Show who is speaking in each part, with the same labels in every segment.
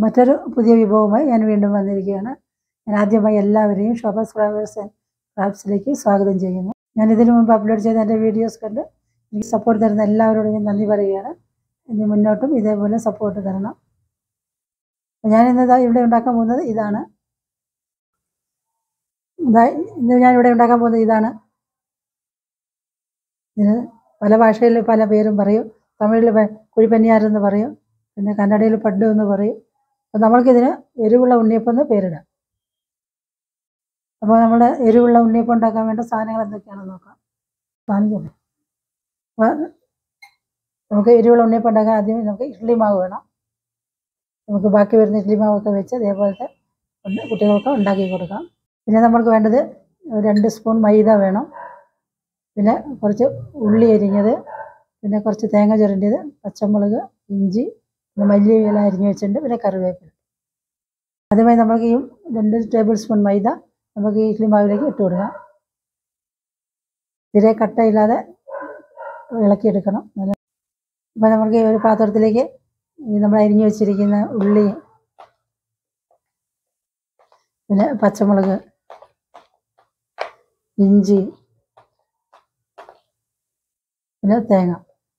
Speaker 1: മറ്റൊരു പുതിയ വിഭവവുമായി ഞാൻ വീണ്ടും വന്നിരിക്കുകയാണ് ഞാൻ ആദ്യമായി എല്ലാവരെയും ഷോപ്പസ് ഫ്ലവേഴ്സ് ആൻഡ് ക്രാഫ്റ്റ്സിലേക്ക് സ്വാഗതം ചെയ്യുന്നു ഞാൻ ഇതിനു മുമ്പ് അപ്ലോഡ് ചെയ്ത എൻ്റെ വീഡിയോസ് കണ്ട് എനിക്ക് സപ്പോർട്ട് തരുന്ന എല്ലാവരോടും ഞാൻ നന്ദി പറയുകയാണ് ഇനി മുന്നോട്ടും ഇതേപോലെ സപ്പോർട്ട് തരണം ഞാൻ ഇന്ന് ഇവിടെ ഉണ്ടാക്കാൻ പോകുന്നത് ഇതാണ് ഇതാ ഇന്ന് ഞാൻ ഇവിടെ ഉണ്ടാക്കാൻ പോകുന്നത് ഇതാണ് ഇതിന് പല ഭാഷയിൽ പല പേരും പറയും തമിഴിൽ കുഴിപ്പന്നിയാരെന്ന് പറയും പിന്നെ കന്നഡയിൽ പഡ്ഡു എന്ന് പറയും അപ്പം നമ്മൾക്കിതിന് എരിവുള്ള ഉണ്ണിയപ്പം എന്ന് പേരിടാം അപ്പോൾ നമ്മൾ എരിവുള്ള ഉണ്ണിയപ്പം ഉണ്ടാക്കാൻ വേണ്ട സാധനങ്ങൾ എന്തൊക്കെയാണെന്ന് നോക്കാം സാധനം അപ്പോൾ നമുക്ക് എരിവുള്ള ഉണ്ണിയപ്പം ഉണ്ടാക്കാൻ ആദ്യം നമുക്ക് ഇഡ്ഡലി മാവ് വേണം നമുക്ക് ബാക്കി വരുന്ന ഇഡ്ഡലി മാവൊക്കെ വെച്ച് അതേപോലത്തെ ഉണ്ട് കുട്ടികൾക്ക് ഉണ്ടാക്കി കൊടുക്കാം പിന്നെ നമ്മൾക്ക് വേണ്ടത് രണ്ട് സ്പൂൺ മൈദ വേണം പിന്നെ കുറച്ച് ഉള്ളി അരിഞ്ഞത് പിന്നെ കുറച്ച് തേങ്ങ ചുരണ്ടിയത് പച്ചമുളക് ഇഞ്ചി പിന്നെ മല്ലി ഇല അരിഞ്ഞ് വെച്ചിട്ടുണ്ട് പിന്നെ കറിവേപ്പില ആദ്യമായി നമുക്ക് ഈ രണ്ട് ടേബിൾ സ്പൂൺ മൈദ നമുക്ക് ഈ ഇഡ്ഡലി മാവിലേക്ക് ഇട്ട് കൊടുക്കാം തീരെ കട്ടയില്ലാതെ ഇളക്കിയെടുക്കണം നല്ല അപ്പോൾ നമുക്ക് ഈ ഒരു പാത്രത്തിലേക്ക് ഈ നമ്മൾ അരിഞ്ഞു വെച്ചിരിക്കുന്ന ഉള്ളി പിന്നെ പച്ചമുളക് ഇഞ്ചി പിന്നെ തേങ്ങ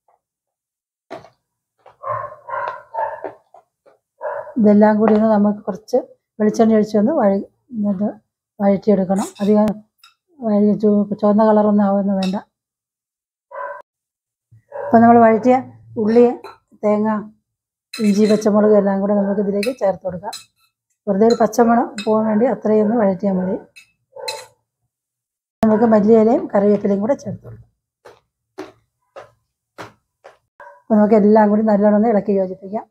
Speaker 1: ഇതെല്ലാം കൂടി ഒന്ന് നമുക്ക് കുറച്ച് വെളിച്ചെണ്ണ ഒഴിച്ച് ഒന്ന് വഴി എന്നിട്ട് വഴറ്റിയെടുക്കണം അധികം വഴി ചു- ചുവന്ന കളറൊന്നും ആവുമെന്ന് വേണ്ട അപ്പോൾ നമ്മൾ വഴറ്റിയ ഉള്ളി തേങ്ങ ഇഞ്ചി പച്ചമുളക് എല്ലാം കൂടെ നമുക്ക് ഇതിലേക്ക് ചേർത്ത് കൊടുക്കാം വെറുതെ ഒരു പച്ചമണം പോകാൻ വേണ്ടി അത്രയും ഒന്ന് വഴറ്റിയാൽ മതി നമുക്ക് മല്ലിയിലയും കറിവേപ്പിലയും കൂടെ ചേർത്ത് കൊടുക്കാം അപ്പോൾ നമുക്ക് എല്ലാം കൂടി നല്ലോണം ഒന്ന് ഇളക്കി യോജിപ്പിക്കാം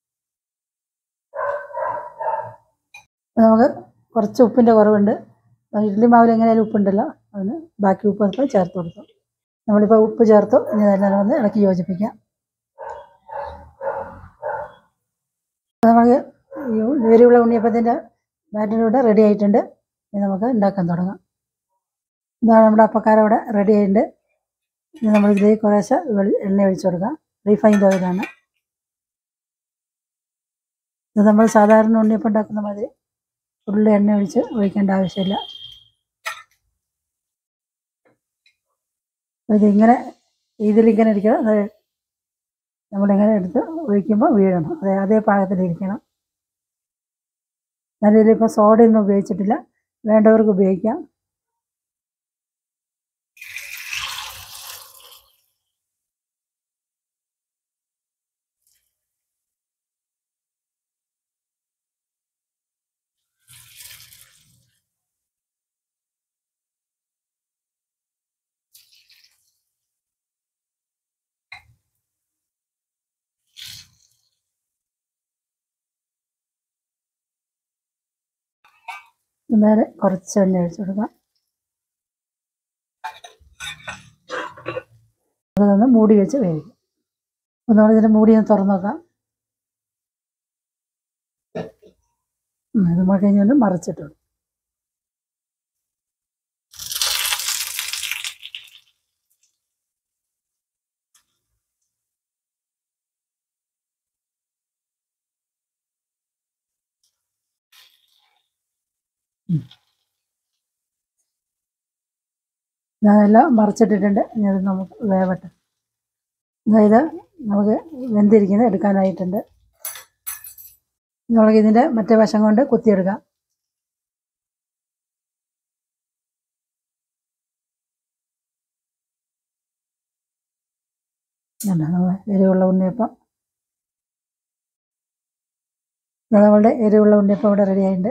Speaker 1: അപ്പോൾ നമുക്ക് കുറച്ച് ഉപ്പിൻ്റെ കുറവുണ്ട് അപ്പോൾ ഇഡ്ഡലി മാവിൽ എങ്ങനെയായാലും ഉപ്പുണ്ടല്ലോ അതിന് ബാക്കി ഉപ്പ് ഇപ്പോൾ ചേർത്ത് കൊടുത്തു നമ്മളിപ്പോൾ ഉപ്പ് ചേർത്തു ഇനി നല്ലോണം ഒന്ന് ഇളക്കി യോജിപ്പിക്കാം അപ്പോൾ നമുക്ക് ഈ എരിവുള്ള ഉണ്ണിയപ്പത്തിൻ്റെ ബാറ്ററിലൂടെ റെഡി ആയിട്ടുണ്ട് ഇനി നമുക്ക് ഉണ്ടാക്കാൻ തുടങ്ങാം ഇതാണ് നമ്മുടെ അപ്പക്കാരം ഇവിടെ റെഡി ആയിട്ടുണ്ട് ഇനി നമ്മൾ ഇതിലേക്ക് കുറേശ്ശെ വെളി- എണ്ണ ഒഴിച്ചു കൊടുക്കാം റീഫൈൻഡ് ഓയിലാണ് ഇത് നമ്മൾ സാധാരണ ഉണ്ണിയപ്പം ഉണ്ടാക്കുന്ന മാതിരി ഫുള്ള് എണ്ണ ഒഴിച്ച് ഒഴിക്കേണ്ട ആവശ്യമില്ല ഇതിങ്ങനെ ഇതിലിങ്ങനെ ഇരിക്കണം അത് നമ്മളിങ്ങനെ എടുത്ത് ഒഴിക്കുമ്പോൾ വീഴണം അതെ അതേ പാകത്തിലിരിക്കണം ഞാനിതിലിപ്പോൾ സോഡയൊന്നും ഉപയോഗിച്ചിട്ടില്ല വേണ്ടവർക്ക് ഉപയോഗിക്കാം നേരെ കുറച്ച് എണ്ണ ഒഴിച്ചു കൊടുക്കാം അതൊന്ന് മൂടി വെച്ച് വേവിക്കും അപ്പോൾ നമ്മളിതിൻ്റെ മൂടി ഒന്ന് തുറന്നു നോക്കാം ഉം, ഇത് നമ്മൾ കഴിഞ്ഞൊന്ന് മറിച്ചിട്ടു ഞാനെല്ലാം മറിച്ചിട്ടിട്ടുണ്ട് ഇനി അത് നമുക്ക് വേവട്ടെ അതായത് നമുക്ക് വെന്തിരിക്കുന്നത് എടുക്കാനായിട്ടുണ്ട് നമുക്ക് ഇതിൻ്റെ മറ്റേ വശം കൊണ്ട് കുത്തിയെടുക്കാം ഇതാണ് നമ്മൾ എരിവുള്ള ഉണ്ണിയപ്പം ഇത് നമ്മളുടെ എരിവുള്ള ഉണ്ണിയപ്പം ഇവിടെ റെഡി ആയിട്ടുണ്ട്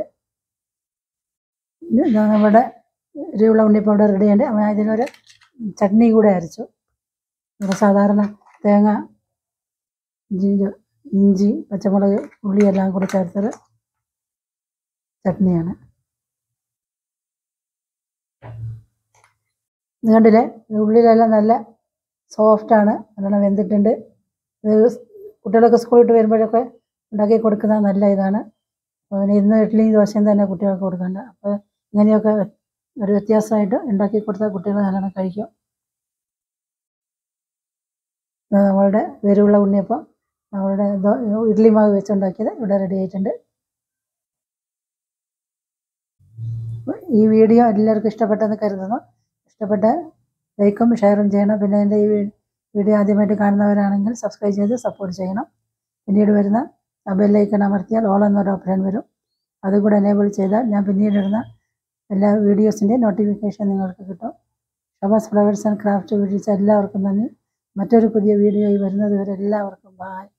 Speaker 1: ഇത് നമ്മുടെ എരിവുള്ള ഉണ്ണിയപ്പം ഇവിടെ റെഡി ആയിട്ടുണ്ട് അപ്പോൾ ഞാൻ ഇതിനൊരു ചട്നി കൂടെ അരച്ചു നമ്മുടെ സാധാരണ തേങ്ങ ഇഞ്ചി ഇഞ്ചി പച്ചമുളക് ഉള്ളി എല്ലാം കൂടെ ചേർത്തൊരു ചട്നിയാണ് ഇത് കണ്ടില്ലേ ഇത് ഉള്ളിലെല്ലാം നല്ല സോഫ്റ്റാണ് നല്ലോണം വെന്തിട്ടുണ്ട് ഇത് കുട്ടികളൊക്കെ സ്കൂളിൽ വിട്ട് വരുമ്പോഴൊക്കെ ഉണ്ടാക്കി കൊടുക്കുന്ന നല്ല ഇതാണ് അപ്പോൾ പിന്നെ ഇന്ന് ഇഡ്ഡലിയും ദോശയും തന്നെ കുട്ടികൾക്ക് കൊടുക്കണ്ട അപ്പോൾ ഇങ്ങനെയൊക്കെ ഒരു വ്യത്യാസമായിട്ട് ഉണ്ടാക്കി കൊടുത്താൽ കുട്ടികൾ നല്ലോണം കഴിക്കും ഇത് നമ്മളുടെ എരിവുള്ള ഉണ്ണിയപ്പം നമ്മളുടെ ദോ- ഇഡ്ഡലി മാവ് വെച്ചുണ്ടാക്കിയത് ഇവിടെ റെഡി ആയിട്ടുണ്ട് ഈ വീഡിയോ എല്ലാവർക്കും ഇഷ്ടപ്പെട്ടെന്ന് കരുതുന്നു ഇഷ്ടപ്പെട്ട ലൈക്കും ഷെയറും ചെയ്യണം പിന്നെ എൻ്റെ ഈ വീ- വീഡിയോ ആദ്യമായിട്ട് കാണുന്നവരാണെങ്കിൽ സബ്സ്ക്രൈബ് ചെയ്ത് സപ്പോർട്ട് ചെയ്യണം പിന്നീട് വരുന്ന ബെല്ലൈക്കൺ അമർത്തിയാൽ ഓൾ എന്നൊരു ഓപ്ഷൻ വരും അതുകൂടെ എനേബിൾ ചെയ്താൽ ഞാൻ പിന്നീട് ഇടുന്ന എല്ലാ വീഡിയോസിൻ്റെയും നോട്ടിഫിക്കേഷൻ നിങ്ങൾക്ക് കിട്ടും Shabaz flowers and craft videos എല്ലാവർക്കും നന്ദി മറ്റൊരു പുതിയ വീഡിയോയിൽ വരുന്നത് വരെ എല്ലാവർക്കും ബായ്